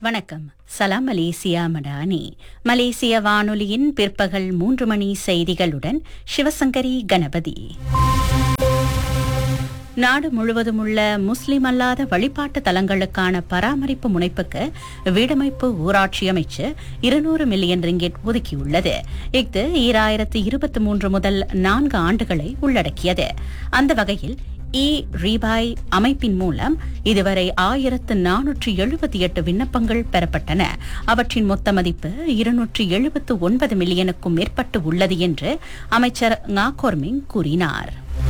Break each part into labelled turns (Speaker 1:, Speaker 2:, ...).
Speaker 1: வணக்கம் சலாம் மலேசியா மடானி மலேசிய வானொலியின் பிற்பகல் மூன்று மணி செய்திகளுடன் சிவசங்கரி கணபதி நாடு முழுவதும் உள்ள முஸ்லிம் அல்லாத வழிபாட்டு தலங்களுக்கான பராமரிப்பு முனைப்புக்கு வீடமைப்பு ஊராட்சி அமைச்சு இருநூறு மில்லியன் ரிங்கெட் ஒதுக்கியுள்ளது இஃது ஈராயிரத்து இருபத்தி மூன்று முதல் நான்கு ஆண்டுகளை உள்ளடக்கியது அந்த வகையில் இ ரீபாய் அமைப்பின் மூலம் இதுவரை ஆயிரத்து நானூற்று எழுபத்தி எட்டு விண்ணப்பங்கள் பெறப்பட்டன அவற்றின் மொத்த மதிப்பு இருநூற்று எழுபத்து ஒன்பது மில்லியனுக்கும் மேற்பட்டு உள்ளது என்று அமைச்சர் ngakorming கூறினார்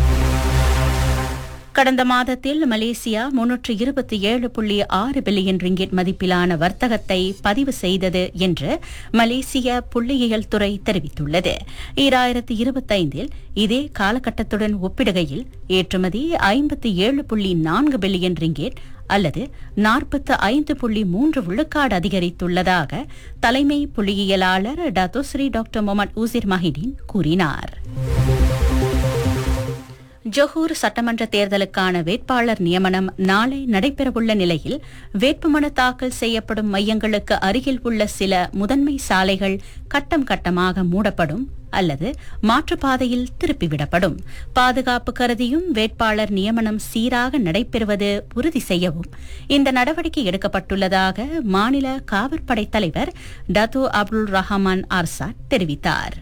Speaker 1: கடந்த மாதத்தில் மலேசியா முன்னூற்று இருபத்தி ஏழு புள்ளி ஆறு பில்லியன் ரிங்கிட் மதிப்பிலான வர்த்தகத்தை பதிவு செய்தது என்று மலேசிய புள்ளியியல் துறை தெரிவித்துள்ளது ஈராயிரத்து இருபத்தைந்தில் இதே காலகட்டத்துடன் ஒப்பிடுகையில் ஏற்றுமதி ஐம்பத்தி ஏழு புள்ளி நான்கு பில்லியன் ரிங்கேட் அல்லது நாற்பத்து ஐந்து புள்ளி மூன்று விழுக்காடு அதிகரித்துள்ளதாக தலைமை புள்ளியியலாளர் Dato Sri doctor Mohammed Uzir Mahidin கூறினார் ஜொஹூர் சட்டமன்ற தேர்தலுக்கான வேட்பாளர் நியமனம் நாளை நடைபெறவுள்ள நிலையில் வேட்புமனு தாக்கல் செய்யப்படும் மையங்களுக்கு அருகில் உள்ள சில முதன்மை சாலைகள் கட்டம் கட்டமாக மூடப்படும் அல்லது மாற்றுப்பாதையில் திருப்பிவிடப்படும் பாதுகாப்பு கருதியும் வேட்பாளர் நியமனம் சீராக நடைபெறுவது உறுதி செய்யவும் இந்த நடவடிக்கை எடுக்கப்பட்டுள்ளதாக மாநில காவற்படை தலைவர் டத்து அப்துல் ரஹமான் ஆர்சாட் தெரிவித்தார்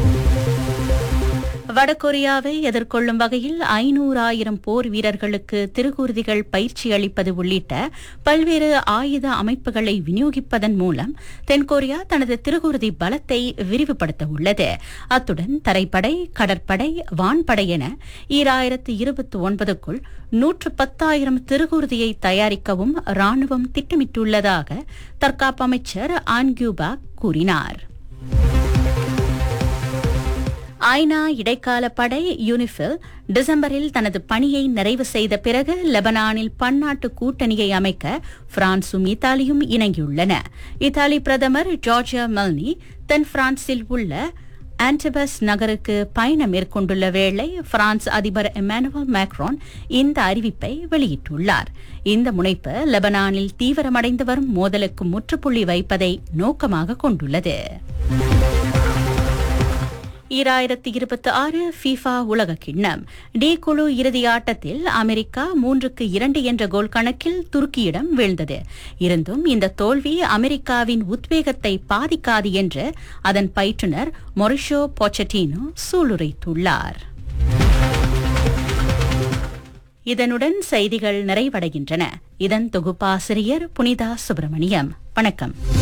Speaker 1: வடகொரியாவை எதிர்கொள்ளும் வகையில் ஐநூறாயிரம் போர் வீரர்களுக்கு திருகூர்திகள் பயிற்சி அளிப்பது உள்ளிட்ட பல்வேறு ஆயுத அமைப்புகளை விநியோகிப்பதன் மூலம் தென்கொரியா தனது திருகூர்தி பலத்தை விரிவுபடுத்த உள்ளது அத்துடன் தரைப்படை கடற்படை வான்படை என ஈராயிரத்து இருபத்தி ஒன்பதுக்குள் நூற்று பத்தாயிரம் திருகூர்தியை தயாரிக்கவும் ராணுவம் திட்டமிட்டுள்ளதாக தற்காப்பு அமைச்சர் ஆன்கியூபா கூறினார் ஐநா இடைக்கால படை யூனிஃபில் டிசம்பரில் தனது பணியை நிறைவு செய்த பிறகு லெபனானில் பன்னாட்டு கூட்டணியை அமைக்க பிரான்சும் இத்தாலியும் இணங்கியுள்ளன இத்தாலி பிரதமர் ஜார்ஜியா மெல்னி தென் பிரான்சில் உள்ள ஆன்டிபஸ் நகருக்கு பயணம் மேற்கொண்டுள்ள வேளை பிரான்ஸ் அதிபர் எமானுவல் மேக்ரான் இந்த அறிவிப்பை வெளியிட்டுள்ளார் இந்த முனைப்பு லெபனானில் தீவிரமடைந்து வரும் மோதலுக்கு முற்றுப்புள்ளி வைப்பதை நோக்கமாக கொண்டுள்ளது ஈராயிரத்தி இருபத்தி ஆறு ஃபீஃபா உலக கிண்ணம் டி குழு இறுதி ஆட்டத்தில் அமெரிக்கா மூன்றுக்கு இரண்டு என்ற கோல் கணக்கில் துருக்கியிடம் வீழ்ந்தது இருந்தும் இந்த தோல்வி அமெரிக்காவின் உத்வேகத்தை பாதிக்காது என்று அதன் பயிற்றுநர் மொரிஷோ பொச்சட்டினோ சூளுரைத்துள்ளார் இதனுடன் செய்திகள் நிறைவடைகின்றன இதன் தொகுப்பாசிரியர் புனிதா சுப்பிரமணியம் வணக்கம்